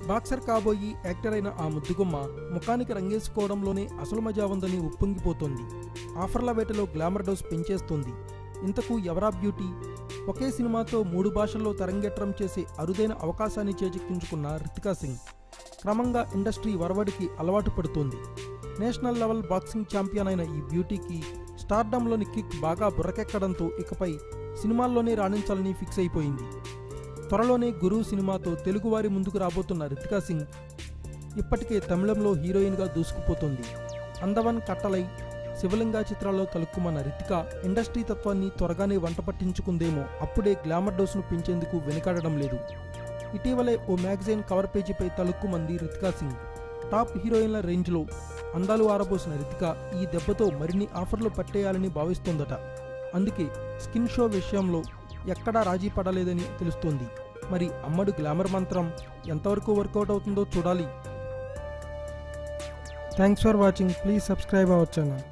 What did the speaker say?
boxer కాబోయి actor అయిన ఆ ముద్దుగుమ్మ ముఖానికి రంగేసుకోవడంలోనే అసలు మజా ఉందని ఉప్పొంగిపోతోంది ఆఫర్ల వేటలో గ్లామర్ డోస్ పెంచేస్తోంది ఇంతకు ఎవరా బ్యూటీ ఒకే సినిమాతో మూడు భాషల్లో తరంగేట్రం చేసే అరుదైన అవకాశాన్ని చేజిక్కించుకున్న రితికా సింగ్ క్రమంగా ఇండస్ట్రీ వరవడికి అలవాటు పడుతోంది నేషనల్ లెవెల్ బాక్సింగ్ ఛాంపియన్ అయిన ఈ బ్యూటీకి స్టార్డమ్లోని కిక్ బాగా బుర్రకెక్కడంతో ఇకపై సినిమాల్లోనే రాణించాలని ఫిక్స్ అయిపోయింది త్వరలోనే గురు సినిమాతో తెలుగువారి ముందుకు రాబోతున్న రితికా సింగ్ ఇప్పటికే తమిళంలో హీరోయిన్గా దూసుకుపోతోంది అందవన్ కట్టలై శివలింగ చిత్రాల్లో తలుక్కుమన్న రితిక ఇండస్ట్రీ తత్వాన్ని త్వరగానే వంట పట్టించుకుందేమో అప్పుడే గ్లామర్ డోస్ను పెంచేందుకు వెనుకాడడం లేదు ఇటీవలే ఓ మ్యాగజైన్ కవర్ పేజీపై తలుక్కుమంది రితికా సింగ్ టాప్ హీరోయిన్ల రేంజ్లో అందాలు ఆరబోసిన రితిక ఈ దెబ్బతో మరిన్ని ఆఫర్లు పట్టేయాలని భావిస్తోందట అందుకే స్కిన్ షో విషయంలో ఎక్కడా రాజీ పడలేదని తెలుస్తోంది మరి అమ్మడు గ్లామర్ మంత్రం ఎంతవరకు వర్కౌట్ అవుతుందో చూడాలి thanks for watching please subscribe our channel